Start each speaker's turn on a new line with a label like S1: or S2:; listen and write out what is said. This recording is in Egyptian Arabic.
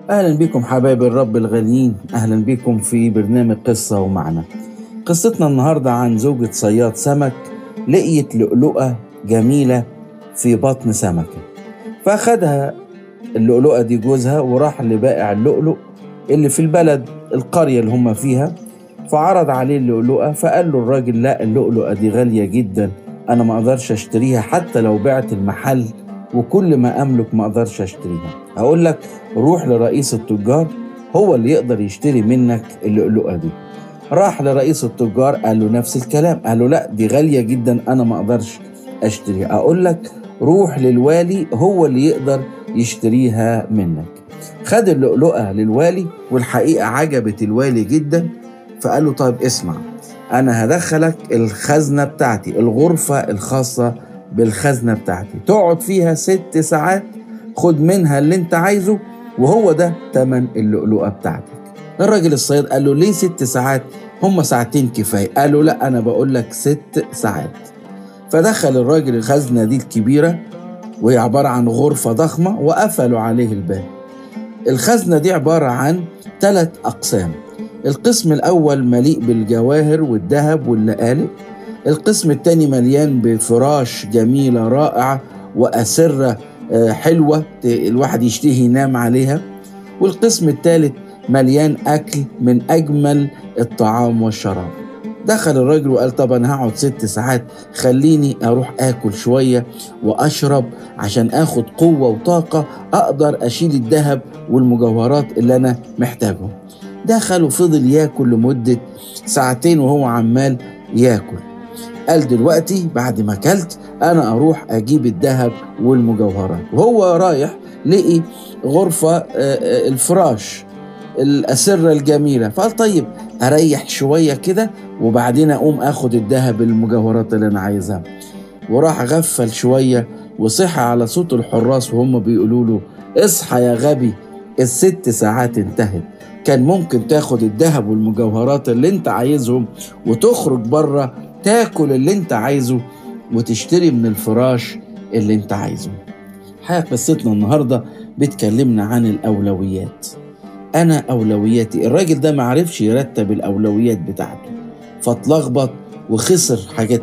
S1: أهلا بكم حبايب الرب الغاليين أهلا بكم في برنامج قصة ومعنى قصتنا النهاردة عن زوجة صياد سمك لقيت لؤلؤة جميلة في بطن سمكة فأخدها اللؤلؤة دي جوزها وراح لبائع اللؤلؤ اللي في البلد القرية اللي هم فيها فعرض عليه اللؤلؤة فقال له الراجل لا اللؤلؤة دي غالية جدا أنا ما أقدرش أشتريها حتى لو بعت المحل وكل ما أملك ما أقدرش أشتريها أقول لك روح لرئيس التجار هو اللي يقدر يشتري منك اللؤلؤة دي راح لرئيس التجار قال له نفس الكلام قال له لا دي غالية جدا أنا ما أقدرش أشتريها أقول لك روح للوالي هو اللي يقدر يشتريها منك خد اللؤلؤة للوالي والحقيقة عجبت الوالي جدا فقال له طيب اسمع أنا هدخلك الخزنة بتاعتي الغرفة الخاصة بالخزنة بتاعتي تقعد فيها ست ساعات خد منها اللي انت عايزه وهو ده تمن اللؤلؤة بتاعتك الراجل الصياد قال له ليه ست ساعات هم ساعتين كفاية قال له لا أنا بقول لك ست ساعات فدخل الراجل الخزنة دي الكبيرة وهي عبارة عن غرفة ضخمة وقفلوا عليه الباب الخزنة دي عبارة عن ثلاث أقسام القسم الأول مليء بالجواهر والذهب واللآلئ القسم الثاني مليان بفراش جميلة رائعة وأسرة حلوة الواحد يشتهي ينام عليها والقسم الثالث مليان أكل من أجمل الطعام والشراب دخل الراجل وقال طب أنا هقعد ست ساعات خليني أروح آكل شوية وأشرب عشان آخد قوة وطاقة أقدر أشيل الذهب والمجوهرات اللي أنا محتاجهم دخل وفضل ياكل لمدة ساعتين وهو عمال ياكل قال دلوقتي بعد ما اكلت انا اروح اجيب الذهب والمجوهرات وهو رايح لقي غرفة الفراش الأسرة الجميلة فقال طيب أريح شوية كده وبعدين أقوم أخد الذهب المجوهرات اللي أنا عايزها وراح غفل شوية وصحى على صوت الحراس وهم بيقولوا له اصحى يا غبي الست ساعات انتهت كان ممكن تاخد الذهب والمجوهرات اللي انت عايزهم وتخرج بره تاكل اللي انت عايزه وتشتري من الفراش اللي انت عايزه حقيقة قصتنا النهاردة بتكلمنا عن الأولويات أنا أولوياتي الراجل ده معرفش يرتب الأولويات بتاعته فاتلخبط وخسر حاجات